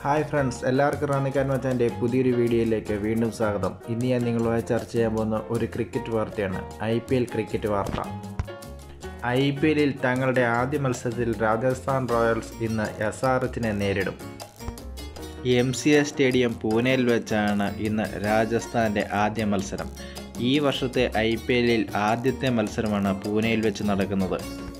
hi friends എല്ലാവർക്കും റാന്നിക്കാൻ മച്ചാൻ്റെ പുതിയൊരു വീഡിയോയിലേക്ക് വീണ്ടും സ്വാഗതം ഇന്ന് ഞാൻ നിങ്ങളുമായി ചർച്ച ചെയ്യാൻ പോകുന്ന ഒരു ക്രിക്കറ്റ് വാർത്തയാണ് ഐ പി എൽ ക്രിക്കറ്റ് വാർത്ത ഐ പി എല്ലിൽ തങ്ങളുടെ ആദ്യ മത്സരത്തിൽ രാജസ്ഥാൻ റോയൽസ് ഇന്ന് എസ് ആർ എച്ചിനെ നേരിടും എം സി എ സ്റ്റേഡിയം പൂനെയിൽ വെച്ചാണ് ഇന്ന് രാജസ്ഥാൻ്റെ ആദ്യ മത്സരം ഈ വർഷത്തെ ഐ പി എല്ലിൽ ആദ്യത്തെ മത്സരമാണ് പൂനെയിൽ വെച്ച് നടക്കുന്നത്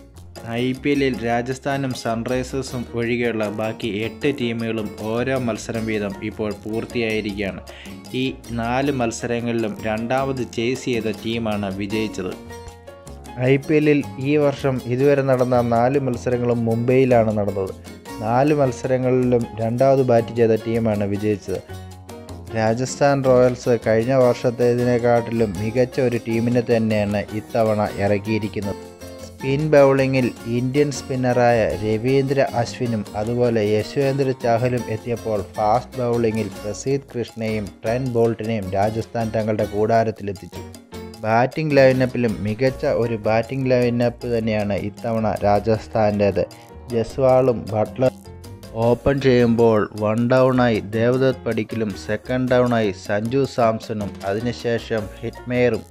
ഐ പി എല്ലിൽ രാജസ്ഥാനും സൺറൈസേഴ്സും ഒഴികെയുള്ള ബാക്കി എട്ട് ടീമുകളും ഓരോ മത്സരം വീതം ഇപ്പോൾ പൂർത്തിയായിരിക്കുകയാണ് ഈ നാല് മത്സരങ്ങളിലും രണ്ടാമത് ചേസ് ചെയ്ത ടീമാണ് വിജയിച്ചത് ഐ പി എല്ലിൽ ഈ വർഷം ഇതുവരെ നടന്ന നാല് മത്സരങ്ങളും മുംബൈയിലാണ് നടന്നത് നാല് മത്സരങ്ങളിലും രണ്ടാമത് ബാറ്റ് ചെയ്ത ടീമാണ് വിജയിച്ചത് രാജസ്ഥാൻ റോയൽസ് കഴിഞ്ഞ വർഷത്തേതിനെക്കാട്ടിലും മികച്ച ഒരു ടീമിനെ തന്നെയാണ് ഇത്തവണ ഇറക്കിയിരിക്കുന്നത് സ്പിൻ ബൗളിങ്ങിൽ ഇന്ത്യൻ സ്പിന്നറായ രവീന്ദ്ര അശ്വിനും അതുപോലെ യശ്വേന്ദ്ര ചാഹലും എത്തിയപ്പോൾ ഫാസ്റ്റ് ബൗളിങ്ങിൽ പ്രസീദ് കൃഷ്ണയും ട്രെൻ ബോൾട്ടിനെയും രാജസ്ഥാൻ തങ്ങളുടെ കൂടാരത്തിലെത്തിച്ചു ബാറ്റിംഗ് ലൈനപ്പിലും മികച്ച ഒരു ബാറ്റിംഗ് ലൈനപ്പ് തന്നെയാണ് ഇത്തവണ രാജസ്ഥാൻ്റേത് ജസ്വാളും ബട്ട്ലർ ഓപ്പൺ ചെയ്യുമ്പോൾ വൺ ഡൗണായി ദേവദത്ത് പടിക്കലും സെക്കൻഡ് ഡൗണായി സഞ്ജു സാംസണും അതിനുശേഷം ഹിറ്റ്മെയറും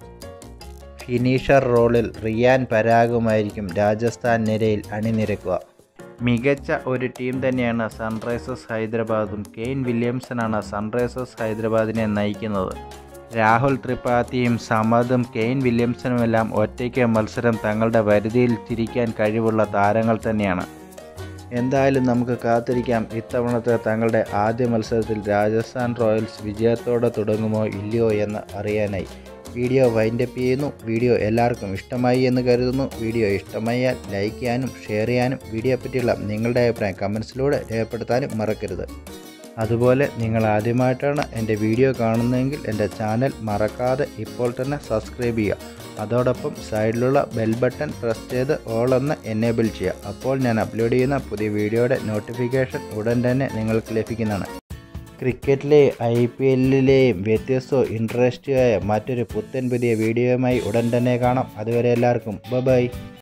ഫിനിഷർ റോളിൽ റിയാൻ പരാഗുമായിരിക്കും രാജസ്ഥാൻ നിരയിൽ അണിനിരക്കുക മികച്ച ഒരു ടീം തന്നെയാണ് സൺറൈസേഴ്സ് ഹൈദരാബാദും കെയ്ൻ വില്യംസനാണ് സൺറൈസേഴ്സ് ഹൈദരാബാദിനെ നയിക്കുന്നത് രാഹുൽ ത്രിപാഠിയും സമദും കെയ്ൻ വില്യംസനുമെല്ലാം ഒറ്റയ്ക്ക് മത്സരം തങ്ങളുടെ വരുതിയിൽ തിരിക്കാൻ കഴിവുള്ള താരങ്ങൾ തന്നെയാണ് എന്തായാലും നമുക്ക് കാത്തിരിക്കാം ഇത്തവണത്തെ തങ്ങളുടെ ആദ്യ മത്സരത്തിൽ രാജസ്ഥാൻ റോയൽസ് വിജയത്തോടെ തുടങ്ങുമോ ഇല്ലയോ എന്ന് അറിയാനായി വീഡിയോ വൈൻഡപ്പ് ചെയ്യുന്നു വീഡിയോ എല്ലാവർക്കും ഇഷ്ടമായി എന്ന് കരുതുന്നു വീഡിയോ ഇഷ്ടമായാൽ ലൈക്ക് ചെയ്യാനും ഷെയർ ചെയ്യാനും വീഡിയോ പറ്റിയുള്ള നിങ്ങളുടെ അഭിപ്രായം കമൻസിലൂടെ രേഖപ്പെടുത്താനും മറക്കരുത് അതുപോലെ നിങ്ങൾ ആദ്യമായിട്ടാണ് എൻ്റെ വീഡിയോ കാണുന്നതെങ്കിൽ എൻ്റെ ചാനൽ മറക്കാതെ ഇപ്പോൾ തന്നെ സബ്സ്ക്രൈബ് ചെയ്യുക അതോടൊപ്പം സൈഡിലുള്ള ബെൽ ബട്ടൺ പ്രസ് ചെയ്ത് ഓൾ എന്ന് എനേബിൾ ചെയ്യുക അപ്പോൾ ഞാൻ അപ്ലോഡ് ചെയ്യുന്ന പുതിയ വീഡിയോയുടെ നോട്ടിഫിക്കേഷൻ ഉടൻ തന്നെ നിങ്ങൾക്ക് ലഭിക്കുന്നതാണ് ക്രിക്കറ്റിലെ ഐ പി എല്ലിലെയും വ്യത്യസ്തവും ഇൻട്രസ്റ്റിംഗായ മറ്റൊരു പുത്തൻ പുതിയ വീഡിയോയുമായി ഉടൻ തന്നെ കാണാം അതുവരെ എല്ലാവർക്കും ബൈ